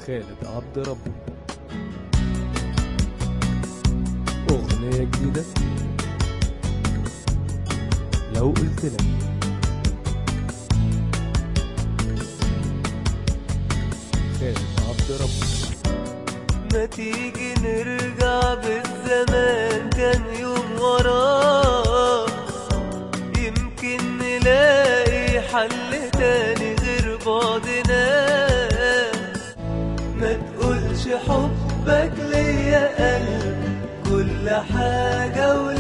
خالد عبد ربه أغنية جديدة لو قلت لك خالد عبد ربه ما تيجي نرجع بالزمان كان يوم وراه يمكن نلاقي حل تاني غير بعدنا ما تقولش حبك ليا قلب كل حاجة وليا